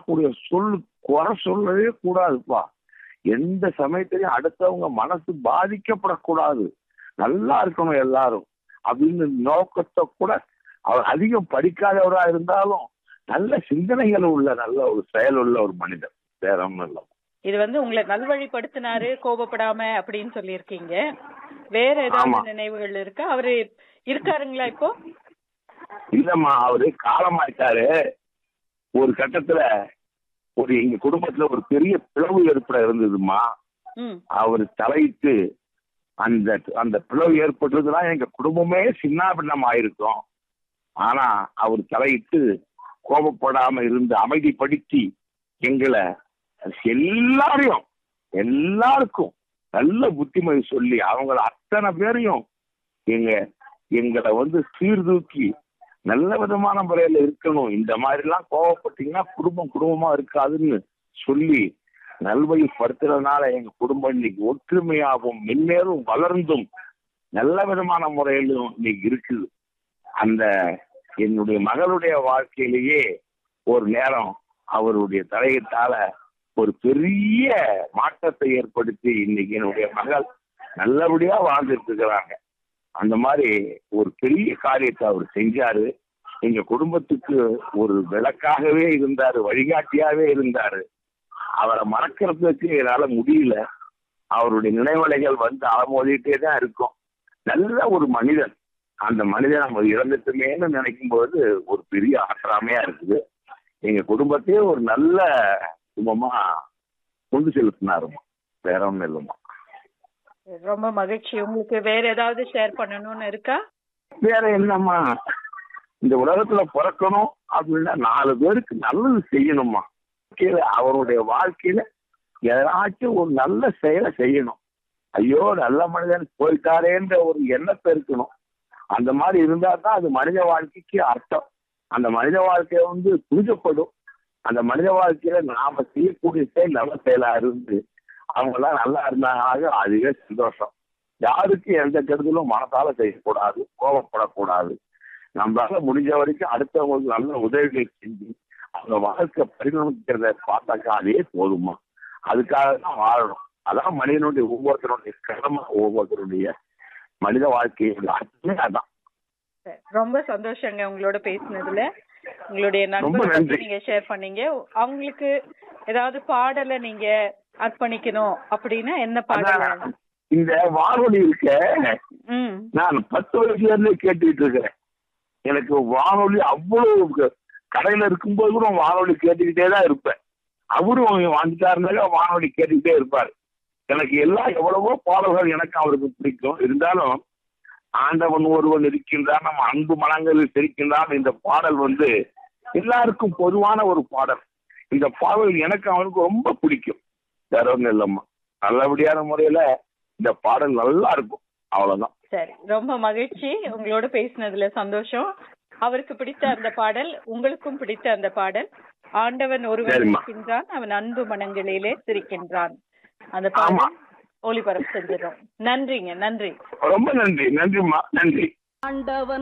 சொல்லக்கூடிய சொல் குறை சொல்லவே கூடாதுப்பா எந்த சமயத்திலையும் அடுத்தவங்க மனசு பாதிக்கப்படக்கூடாது நல்லா இருக்கணும் எல்லாரும் அப்படின்னு நோக்கத்தை கூட அவர் அதிகம் படிக்காதவரா இருந்தாலும் நல்ல சிந்தனைகள் உள்ள நல்ல ஒரு செயல் உள்ள ஒரு மனிதர் வேற ஒண்ணும் இல்லை இது வந்து உங்களை நல்வழிப்படுத்தினாரு கோபப்படாம அப்படின்னு சொல்லியிருக்கீங்க வேற ஏதாவது ஆமா. நினைவுகள் இருக்கா அவரு இருக்காருங்களா இப்போ இல்லம்மா அவரு காலமாயிட்டாரு ஒரு கட்டத்துல ஒரு எங்க குடும்பத்துல ஒரு பெரிய பிளவு ஏற்பட இருந்ததுமா ம் அவர் தலையிட்டு அந்த அந்த பிளவு ஏற்பட்டதுன்னா எங்க குடும்பமே சின்னாபின்னம் ஆயிருக்கும் ஆனா அவர் தலையிட்டு கோபப்படாம இருந்து அமைதிப்படுத்தி எங்களை எல்லாரையும் எல்லாருக்கும் நல்ல புத்திமதி சொல்லி அவங்கள அத்தனை பேரையும் எங்க எங்களை வந்து சீர்தூக்கி நல்ல விதமான முறையில இருக்கணும் இந்த மாதிரி எல்லாம் கோவப்பட்டீங்கன்னா குடும்பம் குடும்பமா இருக்காதுன்னு சொல்லி நல்வழிப்படுத்துறதுனால எங்க குடும்பம் இன்னைக்கு ஒற்றுமையாகவும் மென்மேலும் வளர்ந்தும் நல்ல விதமான முறையிலும் இன்னைக்கு இருக்குது அந்த என்னுடைய மகளுடைய வாழ்க்கையிலேயே ஒரு நேரம் அவருடைய தலையீட்டால ஒரு பெரிய மாற்றத்தை ஏற்படுத்தி இன்னைக்கு என்னுடைய மகள் நல்லபடியா வாழ்ந்துட்டு இருக்கிறாங்க அந்த மாதிரி ஒரு பெரிய காரியத்தை அவர் செஞ்சாரு எங்க குடும்பத்துக்கு ஒரு விளக்காகவே இருந்தாரு வழிகாட்டியாவே இருந்தாரு அவரை மறக்கிறதுக்கு என்னால முடியல அவருடைய நினைவலைகள் வந்து அலமோதிட்டே தான் இருக்கும் நல்ல ஒரு மனிதன் அந்த மனிதன் நம்ம இறந்துட்டுமேன்னு நினைக்கும் போது ஒரு பெரிய ஆசிராமையா இருக்குது எங்க குடும்பத்தையே ஒரு நல்ல குடும்பமா கொண்டு செலுத்தினாருமா வேற ஒண்ணும் இல்லைம்மா ரொம்ப மகிழ்ச்சி உங்களுக்கு வேற ஏதாவது ஷேர் பண்ணணும்னு இருக்கா வேற என்னம்மா இந்த உலகத்துல பிறக்கணும் அப்படின்னா நாலு பேருக்கு நல்லது செய்யணுமா வாழ்க்கையில அவருடைய வாழ்க்கையில ஏதாச்சும் ஒரு நல்ல செயலை செய்யணும் ஐயோ நல்ல மனிதன் போயிட்டாரேன்ற ஒரு எண்ணத்தை இருக்கணும் அந்த மாதிரி இருந்தா தான் அது மனித வாழ்க்கைக்கு அர்த்தம் அந்த மனித வாழ்க்கைய வந்து புரிஞ்சப்படும் அந்த மனித வாழ்க்கையில நாம செய்யக்கூடிய செயல் நல்ல செயலா இருந்து அவங்க எல்லாம் நல்லா இருந்தாங்க அதுவே சந்தோஷம் யாருக்கு எந்த கெடுதலும் மனசால செய்யக்கூடாது கோபப்படக்கூடாது நம்மளால முடிஞ்ச வரைக்கும் அடுத்தவங்களுக்கு நல்ல உதவிகள் செஞ்சு அவங்க வாழ்க்கை பரிணமிக்கிறத பார்த்தாக்கா அதே போதுமா அதுக்காக தான் வாழணும் அதான் மனிதனுடைய ஒவ்வொருத்தருடைய கடமை ஒவ்வொருத்தருடைய மனித வாழ்க்கையோட அர்த்தமே அதான் சரி, ரொம்ப சந்தோஷங்க உங்களோட பேசினதுல உங்களுடைய ரொம்ப நண்பர் நன்றி. நீங்க ஷேர் பண்ணீங்க அவங்களுக்கு ஏதாவது பாடலை நீங்க அர்ப்பணிக்கணும் அப்படின்னா என்ன பாடல் அதான் இந்த வானொலி இருக்க ம் நான் பத்து வயசுல இருந்தே கேட்டுக்கிட்டு இருக்கிறேன் எனக்கு வானொலி அவ்வளவு க- கடையில இருக்கும்போது கூட வானொலி கேட்டுக்கிட்டே தான் இருப்பேன் அவரும் வந்துட்டாருனாக்க வானொலி கேட்டுக்கிட்டே இருப்பாரு எனக்கு எல்லாம் எவ்வளவோ பாடல்கள் எனக்கு அவருக்கு பிடிக்கும் இருந்தாலும் ஆண்டவன் ஒருவன் இருக்கின்றான் நம்ம அன்பு மனங்களில் சிரிக்கின்றான் இந்த பாடல் வந்து எல்லாருக்கும் பொதுவான ஒரு பாடல் இந்த பாடல் எனக்கு அவனுக்கு ரொம்ப பிடிக்கும் வேற ஒண்ணும் இல்லம்மா நல்லபடியான முறையில இந்த பாடல் நல்லா இருக்கும் அவ்வளவுதான் சரி ரொம்ப மகிழ்ச்சி உங்களோட பேசினதுல சந்தோஷம் அவருக்கு பிடித்த அந்த பாடல் உங்களுக்கும் பிடித்த அந்த பாடல் ஆண்டவன் ஒருவன் சரிம்மா. இருக்கின்றான் அவன் அன்பு மனங்களிலே சிரிக்கின்றான் அந்த ஆமா. பாடல் ஒளிபரப்பு செஞ்சிடும் நன்றிங்க நன்றி ரொம்ப நன்றி நன்றிம்மா நன்றி ஆண்டவன்